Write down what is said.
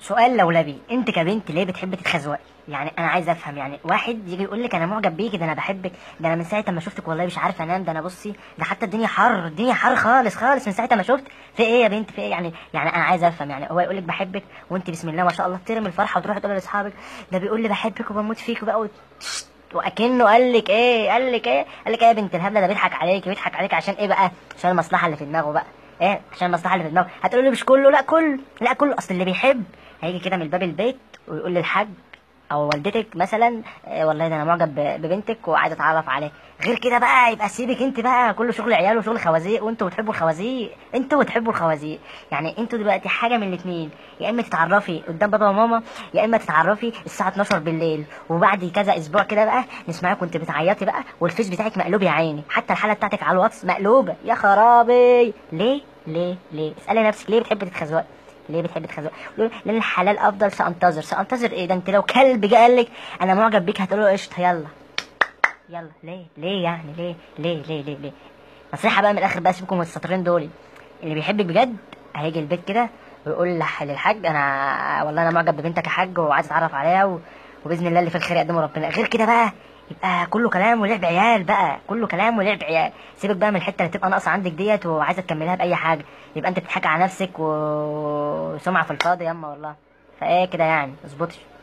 سؤال لولبي انت كبنت ليه بتحبي تتخزوقي يعني انا عايز افهم يعني واحد يجي يقول لك انا معجب بيكي ده انا بحبك ده انا من ساعه ما شفتك والله مش عارف انام ده انا بصي ده حتى الدنيا حر الدنيا حر خالص خالص من ساعه ما شفت في ايه يا بنت في ايه يعني يعني انا عايز افهم يعني هو يقول لك بحبك وانت بسم الله ما شاء الله ترمي الفرحه وتروحي تقولي لاصحابك ده بيقول لي بحبك وبموت فيك وبقى وت- واكنه قال لك ايه قال لك ايه قال لك ايه يا بنت الهبله ده بيضحك عليكي بيضحك عليك عشان ايه بقى عشان المصلحه اللي في دماغه بقى ايه عشان المصلحه اللي في دماغه هتقولي لي مش كله لا كله لا كله اصل اللي بيحب هيجي كده من باب البيت ويقول للحاج او والدتك مثلا إيه والله ده انا معجب ب- ببنتك وعايز اتعرف عليه غير كده بقى يبقى سيبك انت بقى كله شغل عيال وشغل خوازيق وانتوا بتحبوا الخوازيق انتوا بتحبوا الخوازيق يعني انتوا دلوقتي حاجه من الاثنين يا اما تتعرفي قدام بابا وماما يا اما تتعرفي الساعه 12 بالليل وبعد كذا اسبوع كده بقى نسمعك وانت بتعيطي بقى والفيس بتاعك مقلوب يا عيني حتى الحاله بتاعتك على الواتس مقلوبه يا خرابي ليه ليه ليه اسالي نفسك ليه بتحبي تتخزوقي ليه بتحب تخزق لان الحلال افضل سانتظر سانتظر ايه ده انت لو كلب جه قال لك انا معجب بيك هتقول له قشطه يلا يلا ليه ليه يعني ليه ليه ليه ليه ليه نصيحه بقى من الاخر بقى سيبكم من السطرين دول اللي بيحبك بجد هيجي البيت كده ويقول لح- للحاج انا والله انا معجب ببنتك يا حاج وعايز اتعرف عليها و... وباذن الله اللي في الخير يقدمه ربنا غير كده بقى يبقى كله كلام ولعب عيال بقى كله كلام ولعب عيال سيبك بقى من الحته اللي تبقى ناقصه عندك ديت وعايزه تكملها باي حاجه يبقى انت بتضحك على نفسك و- وسمعه في الفاضي ياما والله فايه كده يعني اظبطي